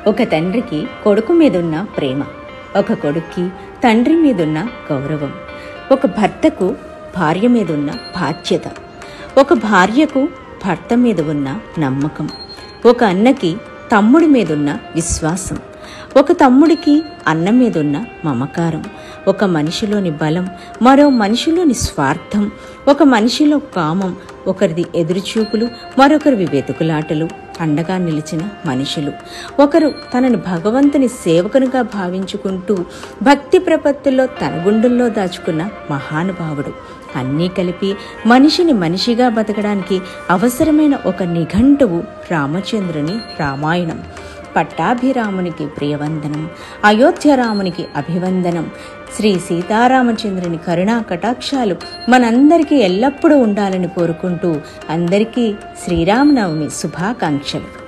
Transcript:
ఒక తండ్రికి కొడుకు మీదున్న ప్రేమ ఒక కొడుక్కి తండ్రి మీదున్న గౌరవం ఒక భర్తకు భార్య మీదున్న బాధ్యత ఒక భార్యకు భర్త మీద ఉన్న నమ్మకం ఒక అన్నకి తమ్ముడి మీదున్న విశ్వాసం ఒక తమ్ముడికి అన్న మీదున్న మమకారం ఒక మనిషిలోని బలం మరో మనిషిలోని స్వార్థం ఒక మనిషిలో కామం ఒకరిది ఎదురుచూపులు మరొకరివి వెతుకులాటలు అండగా నిలిచిన మనుషులు ఒకరు తనని భగవంతుని సేవకునిగా భావించుకుంటూ భక్తి ప్రపత్తుల్లో తన గుండెల్లో దాచుకున్న మహానుభావుడు అన్నీ కలిపి మనిషిని మనిషిగా బతకడానికి అవసరమైన ఒక నిఘంటువు రామచంద్రుని రామాయణం పట్టాభిరామునికి ప్రియవందనం అయోధ్యరామునికి అభివందనం శ్రీ సీతారామచంద్రుని కరుణా కటాక్షాలు మనందరికీ ఎల్లప్పుడూ ఉండాలని కోరుకుంటూ అందరికీ శ్రీరామనవమి శుభాకాంక్షలు